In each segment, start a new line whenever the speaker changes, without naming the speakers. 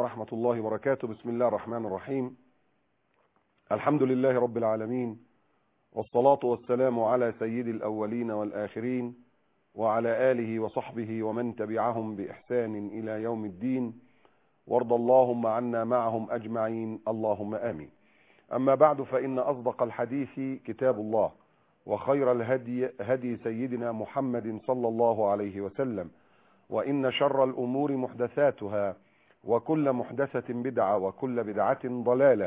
ورحمة الله وبركاته بسم الله الرحمن الرحيم الحمد لله رب العالمين والصلاة والسلام على سيد الأولين والآخرين وعلى آله وصحبه ومن تبعهم بإحسان إلى يوم الدين وارض اللهم عنا معهم أجمعين اللهم آمين أما بعد فإن أصدق الحديث كتاب الله وخير الهدي هدي سيدنا محمد صلى الله عليه وسلم وإن شر الأمور محدثاتها وكل محدثة بدعة وكل بدعة ضلالة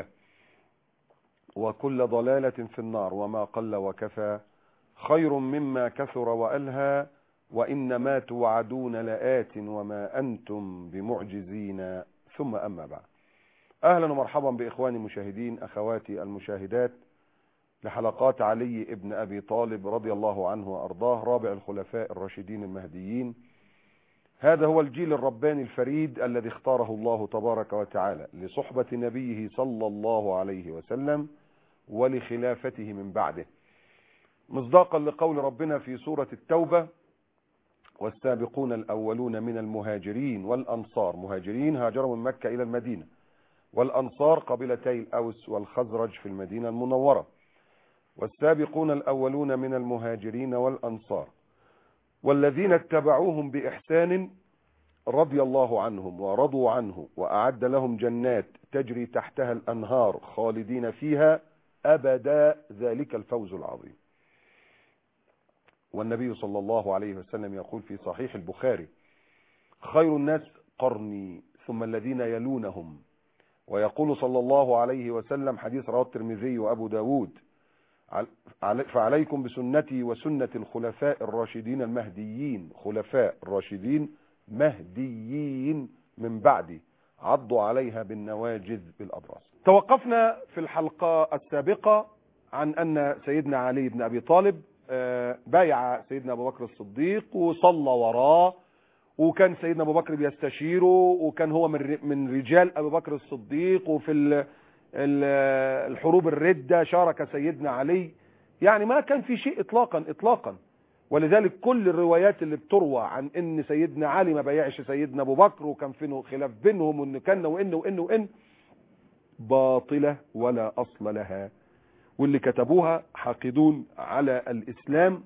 وكل ضلالة في النار وما قل وكفى خير مما كثر وألهى وإنما توعدون لآت وما أنتم بمعجزين ثم أما بعد أهلا ومرحبا بإخواني المشاهدين أخواتي المشاهدات لحلقات علي ابن أبي طالب رضي الله عنه وأرضاه رابع الخلفاء الراشدين المهديين هذا هو الجيل الرباني الفريد الذي اختاره الله تبارك وتعالى لصحبة نبيه صلى الله عليه وسلم ولخلافته من بعده مصداقا لقول ربنا في سورة التوبة والسابقون الأولون من المهاجرين والأنصار مهاجرين هاجروا من مكة إلى المدينة والأنصار قبيلتي الأوس والخزرج في المدينة المنورة والسابقون الأولون من المهاجرين والأنصار والذين اتبعوهم بإحسان رضي الله عنهم ورضوا عنه وأعد لهم جنات تجري تحتها الأنهار خالدين فيها أبدا ذلك الفوز العظيم والنبي صلى الله عليه وسلم يقول في صحيح البخاري خير الناس قرني ثم الذين يلونهم ويقول صلى الله عليه وسلم حديث رواه الترمذي وأبو داود فعليكم بسنتي وسنة الخلفاء الراشدين المهديين خلفاء راشدين مهديين من بعدي عضوا عليها بالنواجذ بالأبراس توقفنا في الحلقة السابقة عن أن سيدنا علي بن أبي طالب بايع سيدنا أبو بكر الصديق وصلى وراه وكان سيدنا أبو بكر بيستشيره وكان هو من رجال أبو بكر الصديق وفي الحروب الردة شارك سيدنا علي يعني ما كان في شيء اطلاقا اطلاقا ولذلك كل الروايات اللي بتروى عن ان سيدنا علي ما بايعش سيدنا ابو بكر وكان فيه خلاف بينهم وان كان وان وان وان باطلة ولا اصل لها واللي كتبوها حاقدون على الاسلام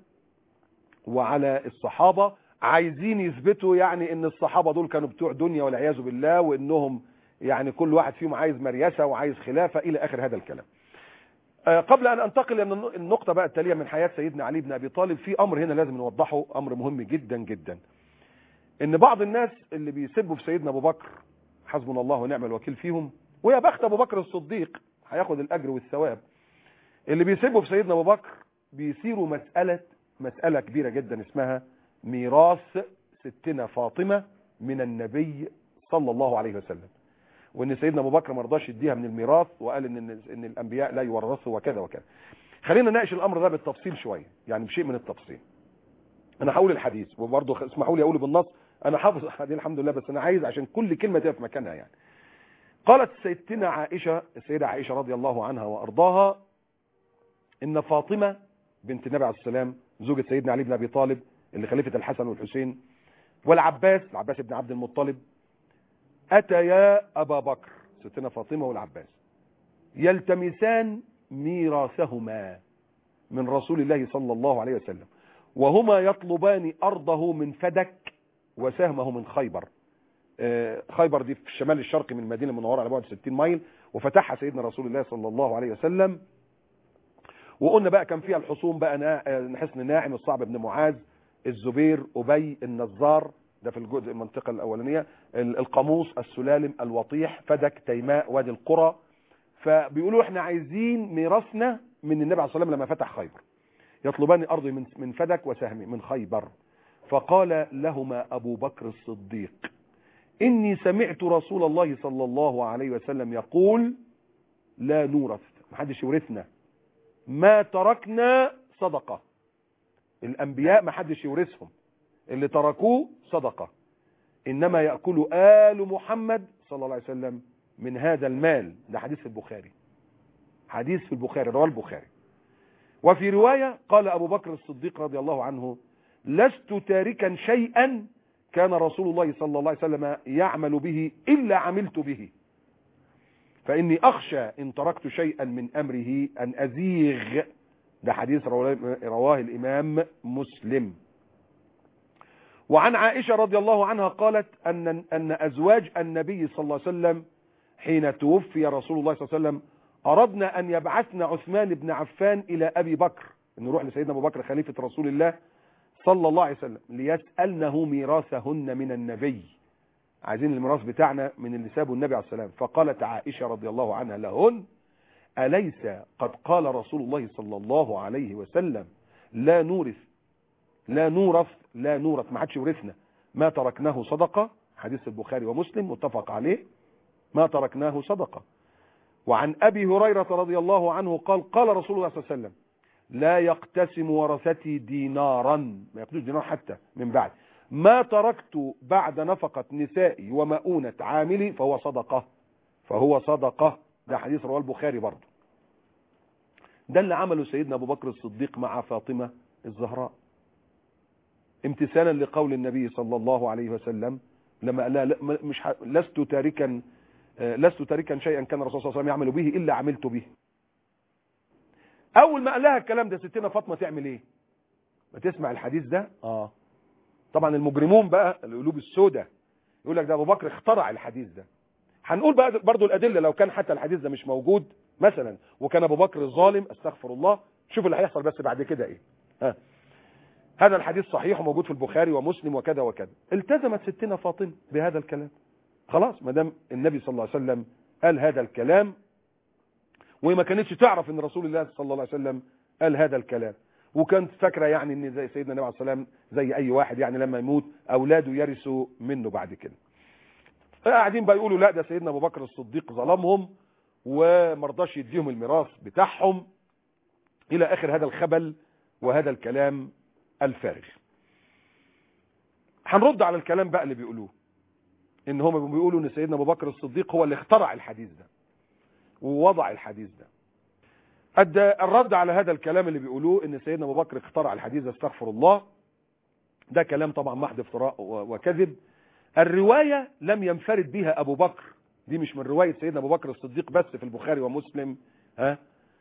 وعلى الصحابة عايزين يثبتوا يعني ان الصحابة دول كانوا بتوع دنيا والعياذ بالله وانهم يعني كل واحد فيهم عايز مريسة وعايز خلافة الى اخر هذا الكلام قبل ان انتقل الى النقطة بقى التالية من حياة سيدنا علي بن ابي طالب في امر هنا لازم نوضحه امر مهم جدا جدا ان بعض الناس اللي بيسبوا في سيدنا ابو بكر حسبنا الله ونعم الوكيل فيهم ويا بخت ابو بكر الصديق هياخد الاجر والثواب اللي بيسبوا في سيدنا ابو بكر بيثيروا مسألة مسألة كبيرة جدا اسمها ميراث ستنا فاطمة من النبي صلى الله عليه وسلم وان سيدنا ابو بكر ما رضاش يديها من الميراث وقال ان ان الانبياء لا يورثوا وكذا وكذا خلينا نناقش الامر ده بالتفصيل شويه يعني بشيء من التفصيل انا هقول الحديث وبرضه اسمحوا لي اقوله بالنص انا حافظ الحديث الحمد لله بس انا عايز عشان كل كلمه تبقى في مكانها يعني قالت سيدتنا عائشه السيده عائشه رضي الله عنها وارضاها ان فاطمه بنت النبي عليه السلام زوجة سيدنا علي بن ابي طالب اللي خليفه الحسن والحسين والعباس العباس بن عبد المطلب أتيا أبا بكر ستنا فاطمة والعباس يلتمسان ميراثهما من رسول الله صلى الله عليه وسلم وهما يطلبان أرضه من فدك وسهمه من خيبر خيبر دي في الشمال الشرقي من المدينة المنورة على بعد 60 ميل وفتحها سيدنا رسول الله صلى الله عليه وسلم وقلنا بقى كان فيها الحصون بقى حصن ناعم الصعب بن معاذ الزبير أبي النزار ده في الجزء المنطقة الأولانية القاموس السلالم الوطيح فدك تيماء وادي القرى فبيقولوا احنا عايزين ميراثنا من النبي عليه الصلاة والسلام لما فتح خيبر يطلبان أرضي من من فدك وسهمي من خيبر فقال لهما أبو بكر الصديق إني سمعت رسول الله صلى الله عليه وسلم يقول لا نورث محدش يورثنا ما تركنا صدقة الأنبياء محدش يورثهم اللي تركوه صدقة إنما يأكل آل محمد صلى الله عليه وسلم من هذا المال ده حديث في البخاري حديث في البخاري رواه البخاري وفي رواية قال أبو بكر الصديق رضي الله عنه لست تاركا شيئا كان رسول الله صلى الله عليه وسلم يعمل به إلا عملت به فإني أخشى إن تركت شيئا من أمره أن أزيغ ده حديث رواه الإمام مسلم وعن عائشة رضي الله عنها قالت أن, أن أزواج النبي صلى الله عليه وسلم حين توفي رسول الله صلى الله عليه وسلم أردنا أن يبعثنا عثمان بن عفان إلى أبي بكر نروح لسيدنا أبو بكر خليفة رسول الله صلى الله عليه وسلم ليسألنه ميراثهن من النبي عايزين الميراث بتاعنا من اللي سابه النبي عليه السلام فقالت عائشة رضي الله عنها لهن أليس قد قال رسول الله صلى الله عليه وسلم لا نورث لا نورث لا نورث ما حدش يورثنا ما تركناه صدقة حديث البخاري ومسلم متفق عليه ما تركناه صدقة وعن أبي هريرة رضي الله عنه قال قال رسول الله صلى الله عليه وسلم لا يقتسم ورثتي دينارا ما يقتسم دينار حتى من بعد ما تركت بعد نفقة نسائي ومؤونة عاملي فهو صدقة فهو صدقة ده حديث رواه البخاري برضه ده اللي عمله سيدنا أبو بكر الصديق مع فاطمة الزهراء امتثالا لقول النبي صلى الله عليه وسلم لما قال لا مش ح... لست تاركا لست تاركا شيئا كان الرسول صلى الله عليه وسلم يعمل به الا عملت به اول ما قال لها الكلام ده ستنا فاطمه تعمل ايه ما تسمع الحديث ده اه طبعا المجرمون بقى القلوب السوداء يقول لك ده ابو بكر اخترع الحديث ده هنقول بقى برضو الادله لو كان حتى الحديث ده مش موجود مثلا وكان ابو بكر الظالم استغفر الله شوف اللي هيحصل بس بعد كده ايه ها هذا الحديث صحيح وموجود في البخاري ومسلم وكذا وكذا التزمت ستنا فاطمه بهذا الكلام خلاص ما دام النبي صلى الله عليه وسلم قال هذا الكلام وهي ما كانتش تعرف ان رسول الله صلى الله عليه وسلم قال هذا الكلام وكانت فاكره يعني ان زي سيدنا النبي عليه السلام زي اي واحد يعني لما يموت اولاده يرثوا منه بعد كده قاعدين بقى يقولوا لا ده سيدنا ابو بكر الصديق ظلمهم وما رضاش يديهم الميراث بتاعهم الى اخر هذا الخبل وهذا الكلام الفارغ هنرد على الكلام بقى اللي بيقولوه ان هم بيقولوا ان سيدنا ابو بكر الصديق هو اللي اخترع الحديث ده ووضع الحديث ده الرد على هذا الكلام اللي بيقولوه ان سيدنا ابو بكر اخترع الحديث ده استغفر الله ده كلام طبعا محض افتراء وكذب الرواية لم ينفرد بها ابو بكر دي مش من رواية سيدنا ابو بكر الصديق بس في البخاري ومسلم ها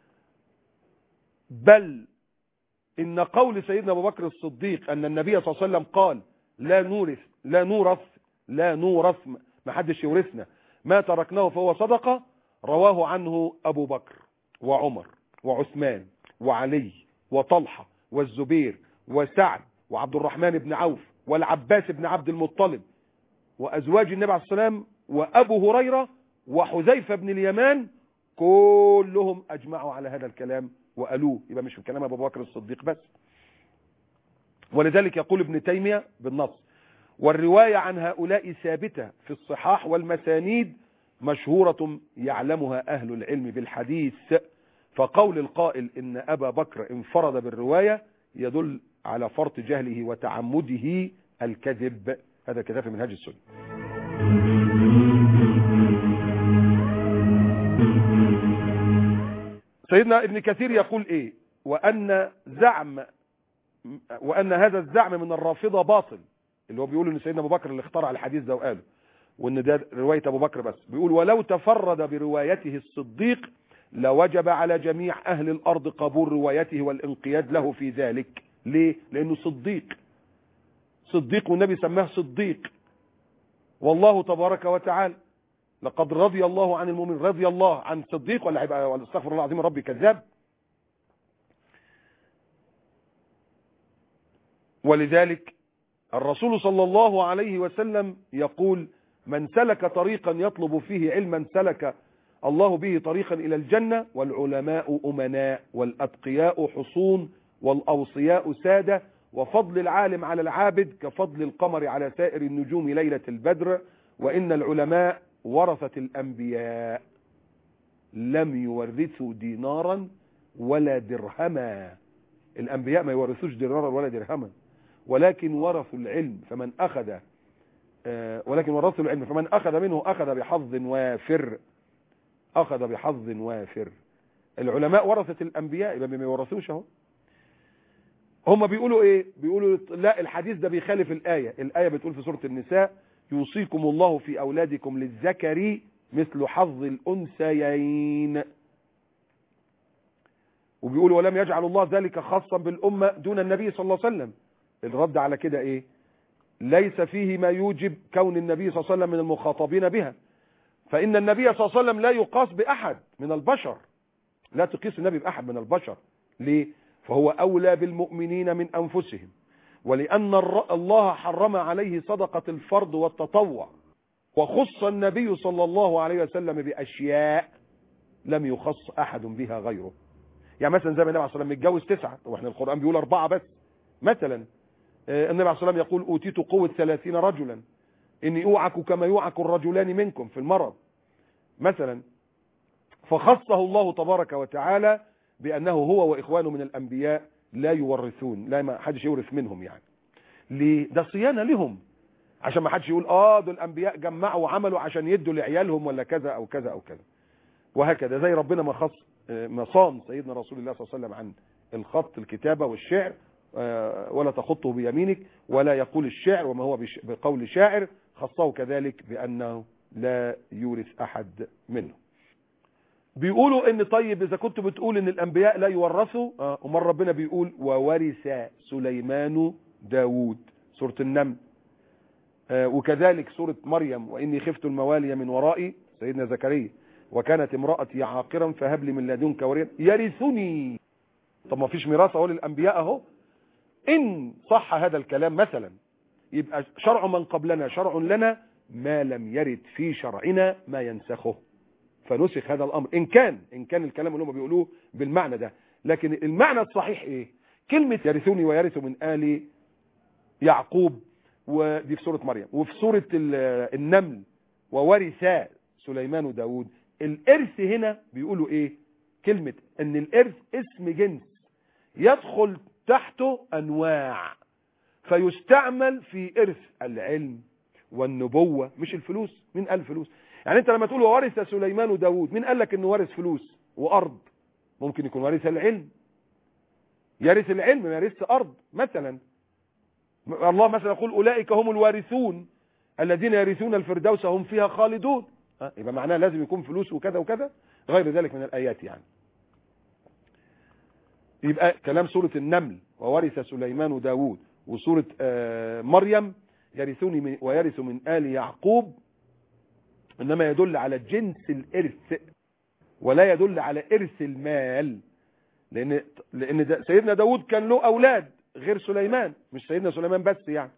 بل ان قول سيدنا ابو بكر الصديق ان النبي صلى الله عليه وسلم قال لا نورث لا نورث لا نورث ما حدش يورثنا ما تركناه فهو صدقة رواه عنه ابو بكر وعمر وعثمان وعلي وطلحة والزبير وسعد وعبد الرحمن بن عوف والعباس بن عبد المطلب وأزواج النبي عليه السلام وأبو هريرة وحذيفة بن اليمان كلهم أجمعوا على هذا الكلام وقالوه يبقى مش في كلام أبو بكر الصديق بس ولذلك يقول ابن تيمية بالنص والرواية عن هؤلاء ثابتة في الصحاح والمسانيد مشهورة يعلمها أهل العلم بالحديث فقول القائل إن أبا بكر انفرد بالرواية يدل على فرط جهله وتعمده الكذب هذا كتاب في منهاج السنة سيدنا ابن كثير يقول ايه وان زعم وان هذا الزعم من الرافضة باطل اللي هو بيقول ان سيدنا ابو بكر اللي اخترع الحديث ده وقاله وان ده رواية ابو بكر بس بيقول ولو تفرد بروايته الصديق لوجب على جميع اهل الارض قبول روايته والانقياد له في ذلك ليه لانه صديق صديق والنبي سماه صديق والله تبارك وتعالى لقد رضي الله عن المؤمن رضي الله عن صديق ولا هيبقى ولا استغفر الله العظيم ربي كذاب ولذلك الرسول صلى الله عليه وسلم يقول من سلك طريقا يطلب فيه علما سلك الله به طريقا إلى الجنة والعلماء أمناء والأتقياء حصون والأوصياء سادة وفضل العالم على العابد كفضل القمر على سائر النجوم ليلة البدر وإن العلماء ورثة الأنبياء لم يورثوا دينارا ولا درهما الأنبياء ما يورثوش دينارا ولا درهما ولكن ورثوا العلم فمن أخذ ولكن ورثوا العلم فمن أخذ منه أخذ بحظ وافر أخذ بحظ وافر العلماء ورثة الأنبياء يبقى ما يورثوش اهو هم بيقولوا ايه بيقولوا لا الحديث ده بيخالف الآية الآية بتقول في سورة النساء يوصيكم الله في أولادكم للذكر مثل حظ الأنثيين وبيقول ولم يجعل الله ذلك خاصا بالأمة دون النبي صلى الله عليه وسلم الرد على كده ايه ليس فيه ما يوجب كون النبي صلى الله عليه وسلم من المخاطبين بها فإن النبي صلى الله عليه وسلم لا يقاس بأحد من البشر لا تقيس النبي بأحد من البشر ليه فهو أولى بالمؤمنين من أنفسهم ولأن الله حرم عليه صدقة الفرض والتطوع وخص النبي صلى الله عليه وسلم بأشياء لم يخص أحد بها غيره يعني مثلا زي ما النبي عليه الصلاة والسلام متجوز تسعة واحنا القرآن بيقول أربعة بس مثلا النبي عليه الصلاة والسلام يقول أوتيت قوة ثلاثين رجلا إني أوعك كما يوعك الرجلان منكم في المرض مثلا فخصه الله تبارك وتعالى بأنه هو وإخوانه من الأنبياء لا يورثون لا ما حدش يورث منهم يعني ليه ده صيانة لهم عشان ما حدش يقول اه دول الأنبياء جمعوا وعملوا عشان يدوا لعيالهم ولا كذا أو كذا أو كذا وهكذا زي ربنا ما خص ما صام سيدنا رسول الله صلى الله عليه وسلم عن الخط الكتابة والشعر ولا تخطه بيمينك ولا يقول الشعر وما هو بقول شاعر خصه كذلك بأنه لا يورث أحد منه بيقولوا ان طيب اذا كنت بتقول ان الانبياء لا يورثوا اه امال ربنا بيقول وورث سليمان داوود سورة النمل آه وكذلك سورة مريم واني خفت الموالي من ورائي سيدنا زكريا وكانت امرأتي عاقرا فهب لي من لدنك وليا يرثني طب ما فيش ميراث اهو للانبياء اهو ان صح هذا الكلام مثلا يبقى شرع من قبلنا شرع لنا ما لم يرد في شرعنا ما ينسخه فنسخ هذا الامر ان كان ان كان الكلام اللي هم بيقولوه بالمعنى ده لكن المعنى الصحيح ايه كلمة يرثوني ويرث من آل يعقوب ودي في سورة مريم وفي سورة النمل وورث سليمان وداود الارث هنا بيقولوا ايه كلمة ان الارث اسم جنس يدخل تحته انواع فيستعمل في ارث العلم والنبوة مش الفلوس مين قال فلوس يعني انت لما تقول وورث سليمان وداود مين قال لك انه وارث فلوس وارض ممكن يكون وارث العلم يرث العلم ما يرث ارض مثلا الله مثلا يقول اولئك هم الوارثون الذين يرثون الفردوس هم فيها خالدون يبقى معناه لازم يكون فلوس وكذا وكذا غير ذلك من الايات يعني يبقى كلام سورة النمل وورث سليمان وداود وسورة مريم يرثوني من ويرث من آل يعقوب انما يدل على جنس الارث ولا يدل على ارث المال لان لان دا سيدنا داود كان له اولاد غير سليمان مش سيدنا سليمان بس يعني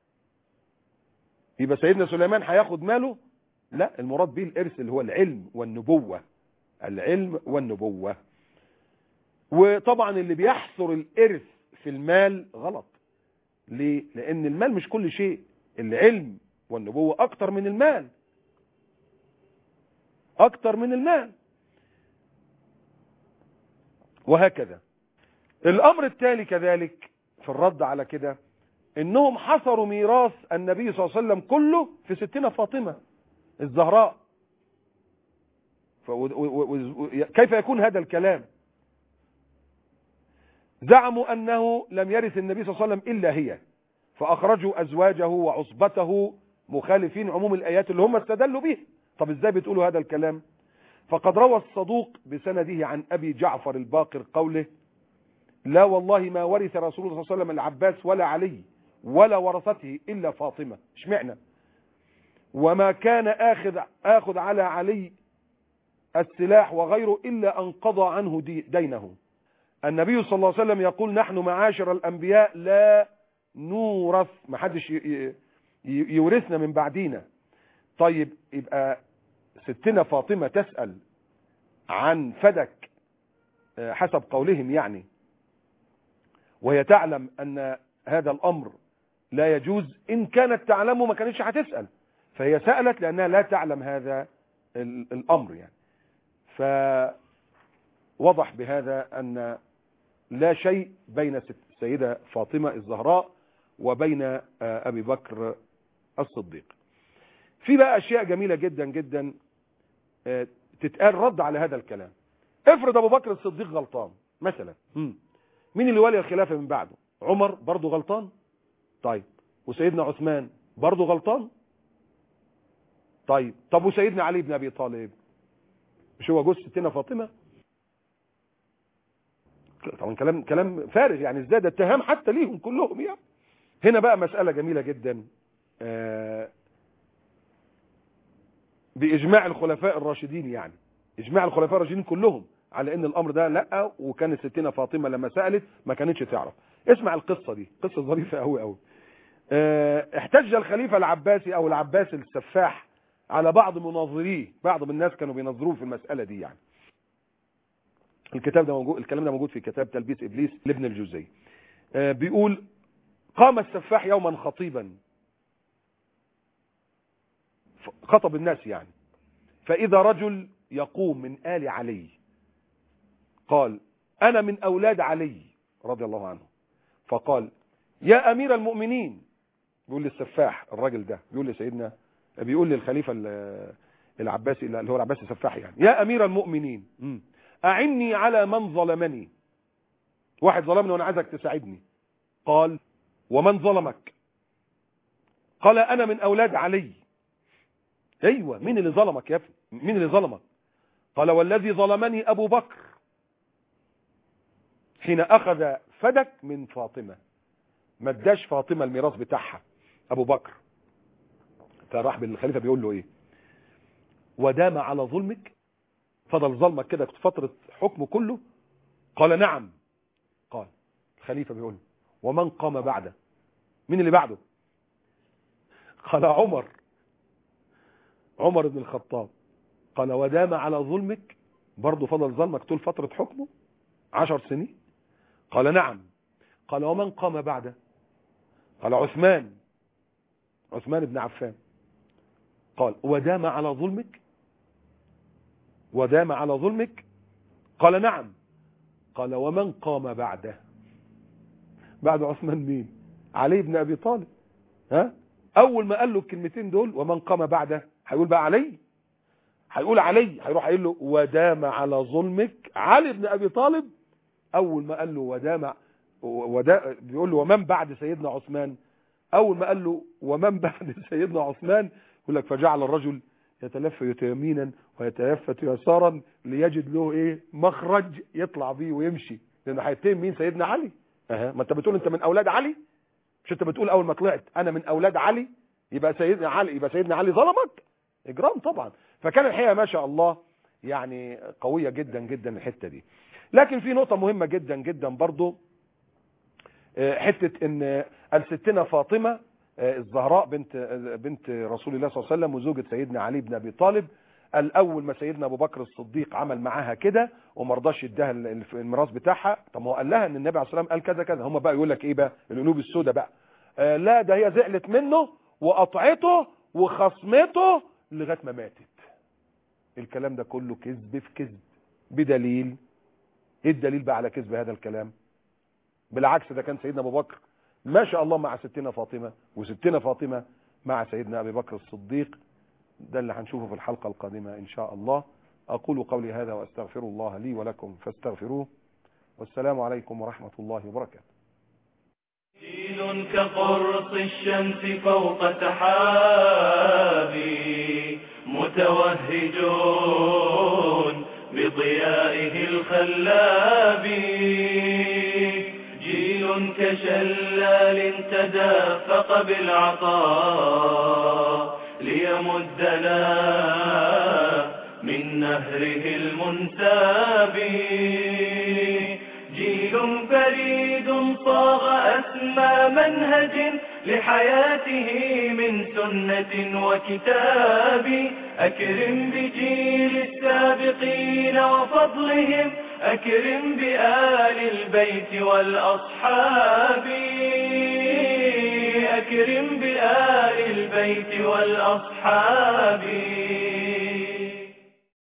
يبقى سيدنا سليمان هياخد ماله لا المراد به الارث اللي هو العلم والنبوة العلم والنبوة وطبعا اللي بيحصر الارث في المال غلط ليه لان المال مش كل شيء العلم والنبوة اكتر من المال اكتر من المال وهكذا الامر التالي كذلك في الرد على كده انهم حصروا ميراث النبي صلى الله عليه وسلم كله في ستنا فاطمة الزهراء كيف يكون هذا الكلام زعموا انه لم يرث النبي صلى الله عليه وسلم الا هي فاخرجوا ازواجه وعصبته مخالفين عموم الايات اللي هم استدلوا بها طب ازاي بتقولوا هذا الكلام فقد روى الصدوق بسنده عن ابي جعفر الباقر قوله لا والله ما ورث رسول الله صلى الله عليه وسلم العباس ولا علي ولا ورثته الا فاطمه اشمعنى وما كان اخذ اخذ على علي السلاح وغيره الا ان قضى عنه دي دينه النبي صلى الله عليه وسلم يقول نحن معاشر الانبياء لا نورث ما حدش يورثنا من بعدينا طيب يبقى ستنا فاطمة تسأل عن فدك حسب قولهم يعني وهي تعلم ان هذا الامر لا يجوز ان كانت تعلمه ما كانتش هتسأل فهي سألت لانها لا تعلم هذا الامر يعني فوضح بهذا ان لا شيء بين السيدة فاطمة الزهراء وبين ابي بكر الصديق في بقى اشياء جميلة جدا جدا تتقال رد على هذا الكلام افرض ابو بكر الصديق غلطان مثلا مين اللي ولي الخلافة من بعده عمر برضه غلطان طيب وسيدنا عثمان برضه غلطان طيب طب وسيدنا علي بن ابي طالب مش هو جوز ستنا فاطمه طبعا كلام كلام فارغ يعني ازاي ده اتهام حتى ليهم كلهم يعني هنا بقى مساله جميله جدا آه باجماع الخلفاء الراشدين يعني اجماع الخلفاء الراشدين كلهم على ان الامر ده لا وكانت ستنا فاطمه لما سالت ما كانتش تعرف اسمع القصه دي قصه ظريفه قوي قوي اه احتج الخليفه العباسي او العباس السفاح على بعض مناظريه بعض من الناس كانوا بينظروه في المساله دي يعني الكتاب ده موجود الكلام ده موجود في كتاب تلبيس ابليس لابن الجوزي اه بيقول قام السفاح يوما خطيبا خطب الناس يعني فاذا رجل يقوم من آل علي قال أنا من أولاد علي رضي الله عنه فقال يا أمير المؤمنين بيقول للسفاح الراجل ده بيقول لسيدنا بيقول للخليفة العباسي اللي هو العباسي السفاح يعني يا أمير المؤمنين أعني على من ظلمني واحد ظلمني وأنا عايزك تساعدني قال ومن ظلمك قال أنا من أولاد علي أيوة مين اللي ظلمك يا ابني مين اللي ظلمك قال والذي ظلمني أبو بكر حين أخذ فدك من فاطمة ما اداش فاطمة الميراث بتاعها أبو بكر فراح بالخليفة بيقول له إيه ودام على ظلمك فضل ظلمك كده فترة حكمه كله قال نعم قال الخليفة بيقول له ومن قام بعده مين اللي بعده قال عمر عمر بن الخطاب قال ودام على ظلمك برضه فضل ظلمك طول فترة حكمه عشر سنين قال نعم قال ومن قام بعده قال عثمان عثمان بن عفان قال ودام على ظلمك ودام على ظلمك قال نعم قال ومن قام بعده بعد عثمان مين علي بن ابي طالب ها اول ما قال له الكلمتين دول ومن قام بعده هيقول بقى علي هيقول علي هيروح قايل له ودام على ظلمك علي بن ابي طالب اول ما قال له ودام ودا بيقول له ومن بعد سيدنا عثمان اول ما قال له ومن بعد سيدنا عثمان يقول لك فجعل الرجل يتلفت يمينا ويتلفت يسارا ليجد له ايه مخرج يطلع بيه ويمشي لانه هيتهم مين سيدنا علي اها ما انت بتقول انت من اولاد علي مش انت بتقول اول ما طلعت انا من اولاد علي يبقى سيدنا علي يبقى سيدنا علي ظلمك اجرام طبعا فكان الحقيقه ما شاء الله يعني قويه جدا جدا الحته دي لكن في نقطه مهمه جدا جدا برضو حته ان الستنا فاطمه الزهراء بنت بنت رسول الله صلى الله عليه وسلم وزوجة سيدنا علي بن ابي طالب الاول ما سيدنا ابو بكر الصديق عمل معاها كده وما رضاش يديها الميراث بتاعها طب ما هو قال لها ان النبي عليه الصلاه والسلام قال كذا كذا هم بقى يقول لك ايه بقى القلوب السوداء بقى آه لا ده هي زعلت منه وقطعته وخصمته لغايه ما ماتت الكلام ده كله كذب في كذب بدليل ايه الدليل بقى على كذب هذا الكلام بالعكس ده كان سيدنا ابو بكر ما شاء الله مع ستنا فاطمة وستنا فاطمة مع سيدنا أبي بكر الصديق ده اللي هنشوفه في الحلقة القادمة إن شاء الله أقول قولي هذا وأستغفر الله لي ولكم فاستغفروه والسلام عليكم ورحمة الله وبركاته
جيل كقرص الشمس فوق سحابي متوهجون بضيائه الخلاب جيل كشلال تدافق بالعطاء ليمدنا من نهره المنتاب جيل فريد صاغ أسمى منهج لحياته من سنة وكتاب أكرم بجيل السابقين وفضلهم أكرم بآل البيت والأصحاب أكرم بآل البيت والأصحاب